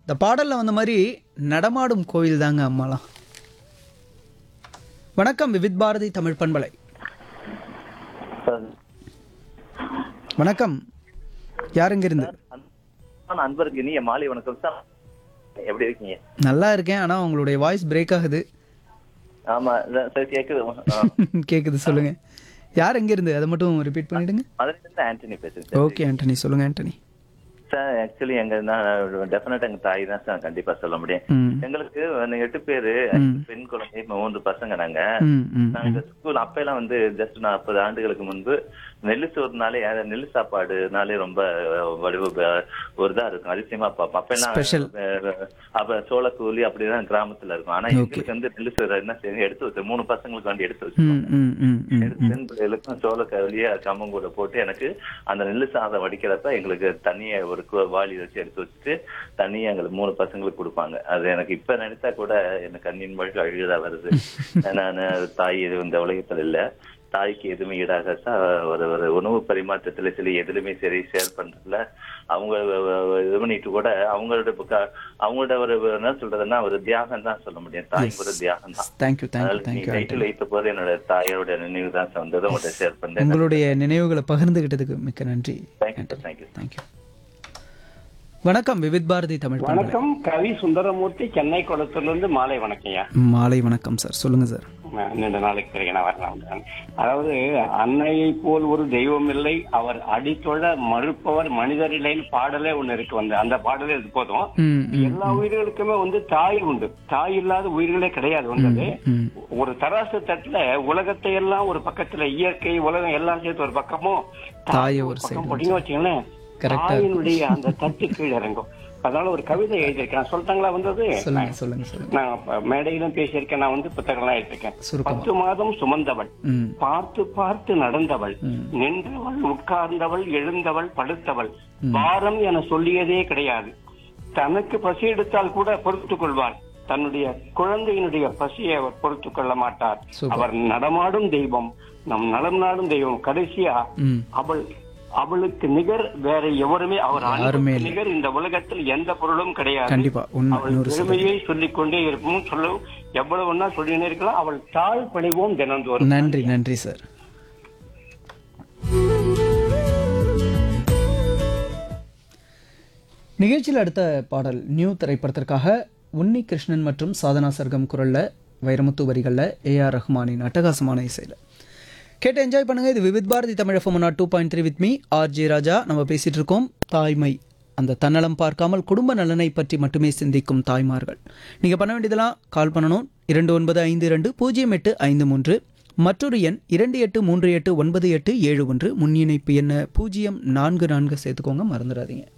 இந்த பாடலில் வந்த மாதிரி நடமாடும் கோயில் தாங்க அம்மாலாம் வணக்கம் விவித் பாரதி தமிழ் பண்பலை சார், வணக்கம் யாருங்க இருந்து அன்பான அன்பருக்கு இனிய மாலை வணக்கம் சார் எப்படி இருக்கீங்க நல்லா இருக்கேன் ஆனால் உங்களுடைய வாய்ஸ் பிரேக் ஆகுது ஆமா இதான் சார் கேக்குது ஆ. கேட்குது சொல்லுங்க யார் எங்க இருந்து அதை மட்டும் ரிப்பீட் பண்ணிடுங்க மதுரையில இருந்து ஆண்டனி பேசுறேன் சார் ஓகே ஆண்டனி சொல்லுங்க ஆண்டனி சார் ஆக்சுவலி எங்க டெஃபினட்டா எங்க தாய் தான் சார் கண்டிப்பா சொல்ல முடியும் ம் எங்களுக்கு வந்து எட்டு பேரு பெண் குழந்தை மூன்று பசங்க நாங்க ம் ம் நாங்க ஸ்கூல் அப்பெல்லாம் வந்து ஜஸ்ட் நாற்பது ஆண்டுகளுக்கு முன்பு நெல்லு சோறுனாலே அஹ், நெல்லு சாப்பாடுனாலே ரொம்ப அஹ், வடிவ அஹ், ஒரு இதா இருக்கும் அதிசயமா பார்ப்போம் அப்பெல்லாம் Special. அஹ், அப்ப சோளக்கூலி அப்படிதான் கிராமத்துல இருக்கும் ஆனா எங்களுக்கு வந்து நெல்லு சோறு என்ன செய்யணும் எடுத்து வச்சு மூணு பசங்களுக்கு வந்து எடுத்து வச்சு ம் ம் ம் ம் எடுத்து பெண் பிள்ளைகளுக்கும் சோள கவலியா கம்மங்கூட போட்டு எனக்கு அந்த நெல்லு சாதம் வடிக்கிறப்ப எங்களுக்கு தண்ணியை ஒரு கு- வாளி வச்சு எடுத்து வச்சுட்டு தண்ணியை எங்களுக்கு மூணு பசங்களுக்கு கொடுப்பாங்க அது எனக்கு இப்ப நினைச்சா கூட எனக்கு கண்ணின் மொழி அழுகுதா வருது நான் தாய் இது இந்த உலகத்துல இல்ல தாய்க்கு எதுவுமே ஈடாக ச- ஒரு ஒரு உணவு பரிமாற்றத்துல சில எதுலுமே சரி ஷேர் பண்றதுல அவங்க இது பண்ணிட்டு கூட அவங்களோட பக்க- அவங்களோட ஒரு என்ன சொல்றதுன்னா ஒரு தியாகம் தான் சொல்ல முடியும் தாய்க்கு ஒரு தியாகம் தான் தேங்க்யூ தேங்க்யூ அதனால தேங்க்யூ நீங்க டைட்டில் வைத்த போது என்னோட தாயோட நினைவு தான் வந்ததை உங்கள்கிட்ட ஷேர் பண்றேன் உங்களுடைய நினைவுகளை பகிர்ந்துகிட்டதுக்கு மிக்க நன்றி தேங்க்யூ தேங்க்யூ தேங்க்யூ வணக்கம் விவித் பாரதி தமிழ் பண்பலை வணக்கம் கவி சுந்தரமூர்த்தி சென்னை குளத்தூர்ல இருந்து மாலை வணக்கம்யா மாலை வணக்கம் சார் சொல்லுங்க சார் நான் நீண்ட நாளைக்கு பிறகு நான் வரலாம் அதாவது அன்னையை போல் ஒரு தெய்வம் இல்லை அவர் அடித்தொழ மறுப்பவர் மனிதர் இல்லைன்னு பாடலே ஒண்ணு இருக்கு வந்து அந்த பாடலே இது போதும் ம் ம் எல்லா உயிர்களுக்குமே வந்து தாய் உண்டு தாய் இல்லாத உயிர்களே கிடையாது வந்தது ம் ஒரு தராசு தட்டுல உலகத்தை எல்லாம் ஒரு பக்கத்துல இயற்கை உலகம் எல்லாம் சேர்த்து ஒரு பக்கமும் தாயை ஒரு பக்கம் side போட்டீங்க வச்சுங்களேன் Correct ஆ தாயினுடைய அந்த தட்டு கீழே இறங்கும் அதனால ஒரு கவிதை எழுதியிருக்கேன் சொல்லிட்டாங்களா வந்தது சொல்லுங்க சொல்லுங்க சொல்லுங்க நான் அப்ப மேடையிலும் பேசியிருக்கேன் நான் வந்து புத்தகம்லாம் எழுதியிருக்கேன் சுருக்கமா பத்து மாதம் சுமந்தவள் ம் பார்த்து பார்த்து நடந்தவள் ம். நின்றவள் உட்கார்ந்தவள் எழுந்தவள் படுத்தவள் வாரம் என சொல்லியதே கிடையாது தனக்கு பசி எடுத்தால் கூட பொறுத்துக் கொள்வாள் தன்னுடைய குழந்தையினுடைய பசியை அவர் பொறுத்துக் கொள்ள மாட்டார் Super. அவர் நடமாடும் தெய்வம் நம் நலம் நாடும் தெய்வம் கடைசியா ம் அவள் அவளுக்கு நிகர் வேற எவருமே அவர் யாருமே அன்புக்கு இல்லை. நிகர் இந்த உலகத்தில் எந்த பொருளும் கிடையாது கண்டிப்பா உண்மை அவள் நூறு சதவீதம் பெருமையை சொல்லிக் கொண்டே இருக்கும் சொல்லவும் எவ்வளவு ஒன்னா சொல்லினே இருக்கலாம் அவள் தாழ் பணிவோம் தினந்தோறும் நன்றி நன்றி சார் நிகழ்ச்சியில் அடுத்த பாடல் நியூ திரைப்படத்திற்காக உன்னி கிருஷ்ணன் மற்றும் சாதனா சர்க்கம் குரல்ல வைரமுத்து வரிகளில் ஏஆர் ரஹ்மானின் அட்டகாசமான இசையில் கேட்டு என்ஜாய் பண்ணுங்க இது Vividh Bharati Tamil FM two point three with me R J Raja நம்ம பேசிட்டு இருக்கோம் தாய்மை அந்த தன்னலம் பார்க்காமல் குடும்ப நலனை பற்றி மட்டுமே சிந்திக்கும் தாய்மார்கள் நீங்கள் பண்ண வேண்டியதெல்லாம் கால் பண்ணணும் இரண்டு ஒன்பது ஐந்து இரண்டு பூஜ்ஜியம் எட்டு ஐந்து மூன்று மற்றொரு எண் இரண்டு எட்டு மூன்று எட்டு ஒன்பது எட்டு ஏழு ஒன்று முன் இணைப்பு என்ன பூஜ்ஜியம் நான்கு நான்கு சேர்த்துக்கோங்க மறந்துடாதீங்க